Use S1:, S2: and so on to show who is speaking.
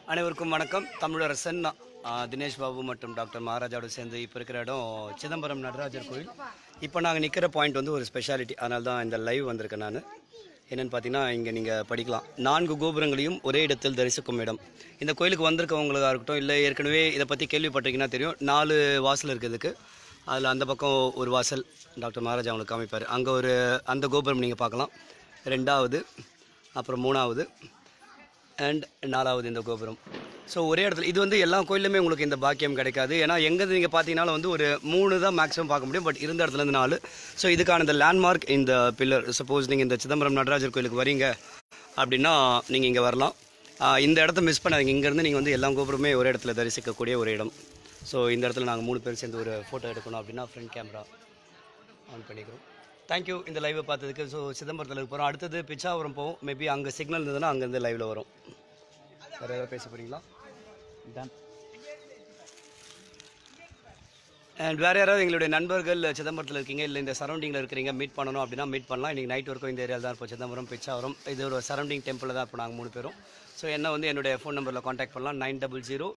S1: அனைவருக்கும் வணக்கம் தமிழரசன் ஆ, தினேஷ் பாபு மற்றும் டாக்டர் மகாராஜாவோட சேர்ந்து இப்போ இருக்கிற இடம் சிதம்பரம் நடராஜர் கோயில் இப்போ நாங்கள் நிற்கிற பாயிண்ட் வந்து ஒரு ஸ்பெஷாலிட்டி அதனால தான் இந்த லைவ் வந்திருக்கேன் நான் என்னென்னு பார்த்தீங்கன்னா இங்கே நீங்கள் படிக்கலாம் நான்கு கோபுரங்களையும் ஒரே இடத்தில் தரிசிக்கும் இடம் இந்த கோயிலுக்கு வந்திருக்கவங்களுக்காக இருக்கட்டும் இல்லை ஏற்கனவே இதை பற்றி கேள்விப்பட்டிருக்கீங்கன்னா தெரியும் நாலு வாசல் இருக்கிறதுக்கு அதில் அந்த பக்கம் ஒரு வாசல் டாக்டர் மகாராஜா அவங்களுக்கு காமிப்பார் அங்கே ஒரு அந்த கோபுரம் நீங்கள் பார்க்கலாம் ரெண்டாவது அப்புறம் மூணாவது அண்ட் நாலாவது இந்த கோபுரம் ஸோ ஒரே இடத்துல இது வந்து எல்லா கோயிலுமே உங்களுக்கு இந்த பாக்கியம் கிடைக்காது ஏன்னா எங்கேருந்து நீங்கள் பார்த்தீங்கன்னாலும் வந்து ஒரு மூணு தான் மேக்ஸிமம் பார்க்க முடியும் பட் இருந்த இடத்துல இருந்து நாலு ஸோ இதுக்கான இந்த லேண்ட்மார்க் இந்த பில்லர் சப்போஸ் நீங்கள் இந்த சிதம்பரம் நடராஜர் கோயிலுக்கு வரீங்க அப்படின்னா நீங்கள் இங்கே வரலாம் ஆஹ் இந்த இடத்த மிஸ் பண்ணாதீங்க இங்கேருந்து நீங்கள் வந்து எல்லா கோபுரமே ஒரே இடத்துல தரிசிக்கக்கூடிய ஒரு இடம் ஸோ இந்த இடத்துல நாங்கள் மூணு பேர் சேர்ந்து ஒரு ஃபோட்டோ எடுக்கணும் அப்படின்னா ஃப்ரண்ட் கேமரா ஆன் பண்ணிக்கிறோம் தேங்க்யூ இந்த லைவை பார்த்ததுக்கு ஸோ சிதம்பரத்தில் போகிறோம் அடுத்தது பிச்சாவரம் போவோம் மேபி அங்கே சிக்னல் இருந்ததுன்னா அங்கேருந்து லைவில் வரும் வேறு ஏதாவது பேச போகிறீங்களா
S2: டன்
S1: அண்ட் வேறு யாராவது எங்களுடைய நண்பர்கள் சிதம்பரத்தில் இருக்கீங்க இல்லை இந்த சரௌண்டிங்கில் இருக்கிறீங்க மீட் பண்ணணும் அப்படின்னா மீட் பண்ணலாம் இன்றைக்கி நைட் வரைக்கும் இந்த ஏரியாவில் தான் இருப்போம் சிதம்பரம் பிச்சாவரம் இது ஒரு சரௌண்டிங் டெம்பிளில் தான் இப்போ நாங்கள் மூணு பேரும் ஸோ என்ன வந்து என்னுடைய ஃபோன் நம்பரில் காண்டாக்ட் பண்ணலாம் நைன் டபுள் ஜீரோ